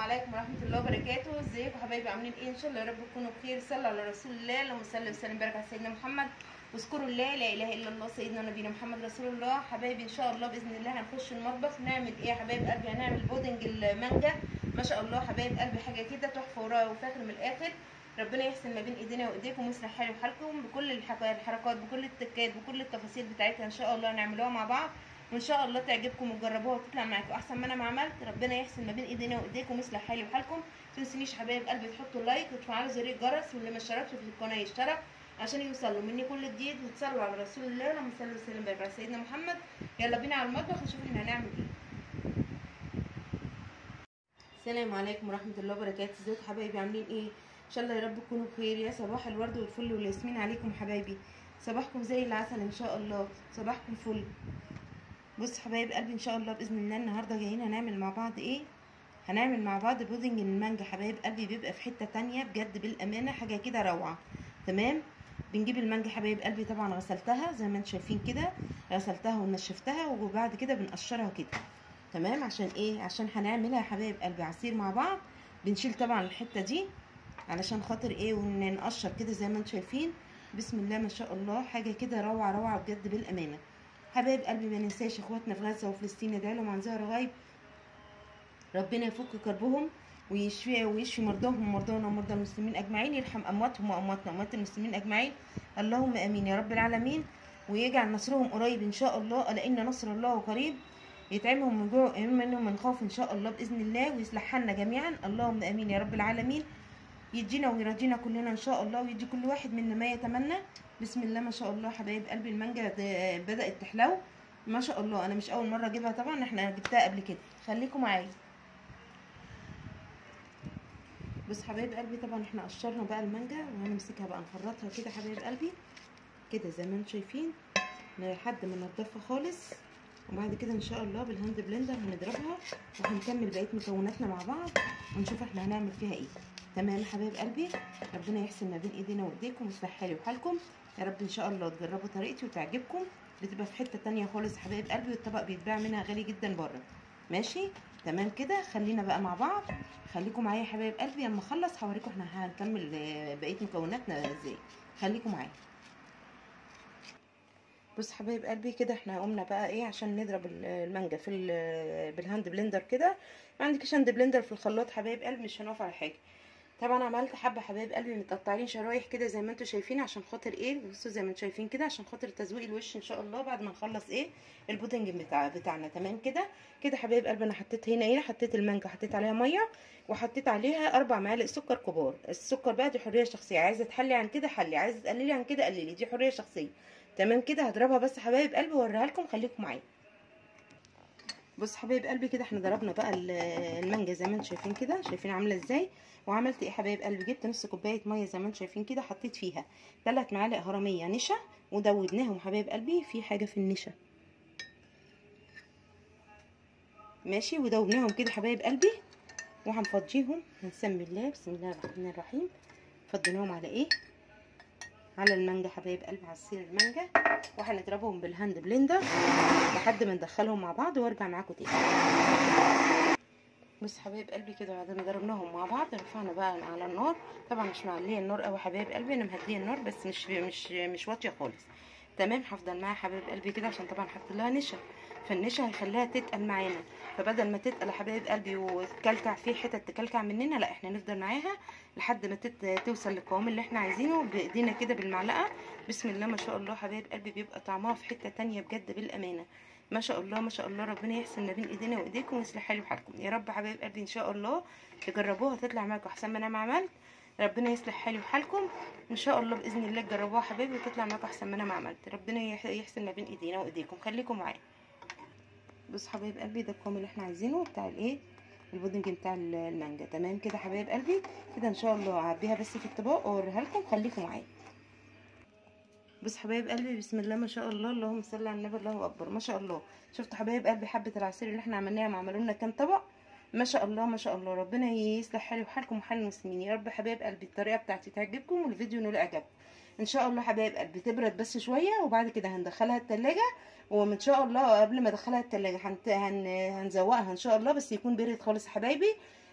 عليكم ورحمه الله وبركاته ازيكم حبايبي عاملين ايه ان شاء الله يا رب تكونوا بخير صلوا على رسول الله اللهم صل وسلم وبارك على سيدنا محمد واذكروا الله لا اله الا الله سيدنا نبينا محمد رسول الله حبايبي ان شاء الله باذن الله هنخش المطبخ نعمل ايه يا حبايب قلبي هنعمل بودنج المانجا ما شاء الله حبايب قلبي حاجه كده تحفه ورا وفاخر من الاخر ربنا يحسن ما بين ايدينا وايديكم ويصلح حالي وحالكم بكل الحك- الحركات بكل التكات بكل التفاصيل بتاعتها ان شاء الله نعملوها مع بعض وان شاء الله تعجبكم وتجربوها وتطلع معاكم احسن ما انا ما عملت ربنا يحسن ما بين ايدينا وايديكم ويصلح حالي وحالكم تنسونيش حبايب قلبي تحطوا لايك وتفعلوا زر الجرس واللي ما اشتركش في القناه يشترك عشان يوصلوا مني كل جديد وتصلوا على رسول الله لما صلوا وسلم وبارك على سيدنا محمد يلا بينا على المطبخ نشوف احنا هنعمل ايه السلام عليكم ورحمه الله وبركاته ازيكم حبايبي عاملين ايه ان شاء الله يا رب تكونوا بخير يا صباح الورد والفل والياسمين عليكم حبايبي صباحكم زي العسل ان شاء الله صباحكم فل بص حبايب قلبي ان شاء الله باذن الله النهارده جايين هنعمل مع بعض ايه هنعمل مع بعض بودنج المانجا حبايب قلبي بيبقى في حته تانية بجد بالامانه حاجه كده روعه تمام بنجيب المانجا حبايب قلبي طبعا غسلتها زي ما انتم شايفين كده غسلتها ونشفتها وبعد كده بنقشرها كده تمام عشان ايه عشان هنعملها يا حبايب قلبي عصير مع بعض بنشيل طبعا الحته دي علشان خاطر ايه ونقشر كده زي ما انتم شايفين بسم الله ما شاء الله حاجه كده روعه روعه بجد بالامانه حبايب قلبي ما ننساش اخواتنا في غزه وفلسطين ندعي لهم عن ظهر غايب ربنا يفك كربهم ويشفي ويشفي مرضاهم ومرضانا ومرضى المسلمين اجمعين يرحم امواتهم وامواتنا اموات المسلمين اجمعين اللهم امين يا رب العالمين ويجعل نصرهم قريب ان شاء الله الا ان نصر الله قريب يتعمهم من جوع منهم من خوف ان شاء الله باذن الله ويصلح حالنا جميعا اللهم امين يا رب العالمين يدينا ويرضينا كلنا ان شاء الله ويدي كل واحد منا ما يتمنى بسم الله ما شاء الله حبايب قلبي المانجا ده بدات تحلو ما شاء الله انا مش اول مره اجيبها طبعا احنا جبتها قبل كده خليكم معايا بص حبايب قلبي طبعا احنا قشرنا بقى المانجا وهنمسكها بقى نخرطها كده حبايب قلبي كده زي ما انتم شايفين لحد ما ننضفها خالص وبعد كده ان شاء الله بالهاند بلندر هنضربها وهنكمل بقيه مكوناتنا مع بعض ونشوف احنا هنعمل فيها ايه تمام يا حبايب قلبي ربنا يحسن ما بين ايدينا وايديكم ويصلح حالي وحالكم يا رب ان شاء الله تجربوا طريقتي وتعجبكم بتبقى في حته تانية خالص يا حبايب قلبي والطبق بيتباع منها غالي جدا بره ماشي تمام كده خلينا بقى مع بعض خليكم معايا يا حبايب قلبي لما اخلص هوريكم احنا هنكمل بقيه مكوناتنا ازاي خليكم معايا بص حبايب قلبي كده احنا قمنا بقى ايه عشان نضرب المانجا في بالهاند بلندر كده ما عندكش هاند بلندر في الخلاط حبايب قلبي مش هنقف على حاجه طبعا عملت حبه حبايب قلبي متقطعين شرايح كده زي ما انتم شايفين عشان خاطر ايه بصوا زي ما انتم شايفين كده عشان خاطر تزويق الوش ان شاء الله بعد ما نخلص ايه البودنج بتاع بتاعنا تمام كده كده حبايب قلبي انا حطيت هنا ايه حطيت المانجا حطيت عليها ميه وحطيت عليها اربع معالق سكر كبار السكر بقى دي حريه شخصيه عايزه تحلي عن كده حلي عايزه تقللي عن كده قللي دي حريه شخصيه تمام كده هضربها بس حبايب قلبي واوريها لكم خليكم معايا بص حبايب قلبي كده احنا ضربنا بقى المانجا زي ما انتم شايفين كده شايفين عامله ازاي وعملت ايه حبايب قلبي جبت نص كوبايه ميه زي ما انتم شايفين كده حطيت فيها ثلاث معالق هرميه نشا ودوبناهم حبايب قلبي في حاجه في النشا ماشي ودوبناهم كده حبايب قلبي وهنفضيهم هنسمي الله بسم الله الرحمن الرحيم فضيناهم على ايه على المانجا حبايب قلبي عصير المانجا وهنضربهم بالهاند بلندر لحد ما ندخلهم مع بعض وارجع معاكم تاني بص حبايب قلبي كده بعد ما ضربناهم مع بعض رفعنا بقى على النار طبعا مش معليه النار قوي حبايب قلبي انا مهديه النار بس مش مش مش واطيه خالص تمام هفضل معاها حبايب قلبي كده عشان طبعا حط لها نشا فالنشا هيخليها تتقل معانا فبدل ما تتقل يا حبايب قلبي وتكلكع في حتت تكلكع مننا لا احنا نفضل معاها لحد ما تت... توصل للقوام اللي احنا عايزينه بايدينا كده بالمعلقه بسم الله ما شاء الله حبايب قلبي بيبقى طعمها في حته تانية بجد بالامانه ما شاء الله ما شاء الله ربنا يحسن ما بين ايدينا وايديكم ويصلح حالي وحالكم يا رب حبايب قلبي ان شاء الله تجربوها تطلع معاكم احسن ما انا ما عملت ربنا يصلح حالي وحالكم ان شاء الله باذن الله تجربوها حبايبي وتطلع معاكم احسن ما انا ما عملت ربنا يحسن ما بين ايدينا وايديكم خليكم معايا بص حبايب قلبي ده القوام اللي احنا عايزينه بتاع الايه البودنج بتاع المانجا تمام كده حبايب قلبي كده ان شاء الله هعبيها بس في الطباق واوريها لكم خليكم معايا بص حبايب قلبي بسم الله ما شاء الله اللهم صل على النبي الله اكبر ما شاء الله شفتوا حبايب قلبي حبه العصير اللي احنا عملناها ما عملوا لنا كام طبق ما شاء الله ما شاء الله ربنا يصلح حالي وحالكم وحال المسلمين يا رب حبايب قلبي الطريقه بتاعتي تعجبكم والفيديو ينال اعجابكم ان شاء الله حبايب قلبي تبرد بس شويه وبعد كده هندخلها التلاجة وان شاء الله قبل ما ادخلها التلاجة هنت... هن... هنزوقها ان شاء الله بس يكون برد خالص يا حبايبي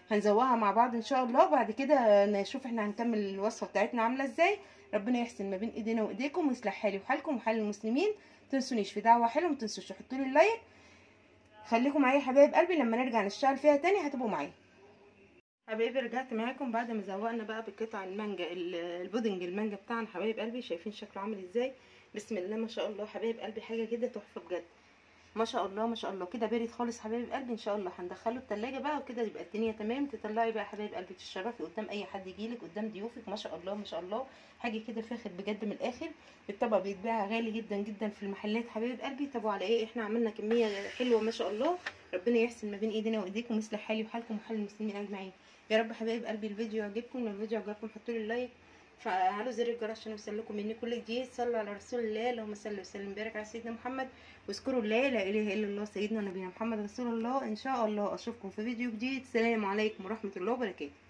هنزوقها مع بعض ان شاء الله بعد كده نشوف احنا هنكمل الوصفه بتاعتنا عامله ازاي ربنا يحسن ما بين ايدينا وايديكم ويصلح حالي وحالكم وحال المسلمين تنسونيش في دعوه حلوه متنسوش تحطوا لي اللايك خليكم معايا يا حبايب قلبي لما نرجع نشتغل فيها تاني هتبقوا معايا حبايبي رجعت معاكم بعد ما زوقنا بقى بقطع المانجا البودنج المانجا بتاعنا حبايب قلبي شايفين شكله عامل ازاي بسم الله ما شاء الله حبايب قلبي حاجه كده تحفه بجد ما شاء الله ما شاء الله كده بارد خالص حبايب قلبي ان شاء الله هندخله التلاجة بقى وكده يبقى الدنيا تمام تطلعي بقى حبايب قلبي تشرفي قدام اي حد يجيلك قدام ضيوفك ما شاء الله ما شاء الله حاجه كده فاخر بجد من الاخر الطبق بيتباع غالي جدا جدا في المحلات حبايب قلبي طب على ايه احنا عملنا كميه حلوه ما شاء الله ربنا يحسن ما بين ايدينا وايديكم ويصلح حالي وحالكم وحال المسلمين اجمعين يا رب حبايب قلبي الفيديو يعجبكم لو الفيديو عجبكم حطوا لي لايك فعلوا زر الجرس عشان يوصلكم مني كل جديد صلوا على رسول الله اللهم صل وسلم وبارك على سيدنا محمد واذكروا الله لا اله الا الله سيدنا نبينا محمد رسول الله ان شاء الله اشوفكم في فيديو جديد السلام عليكم ورحمه الله وبركاته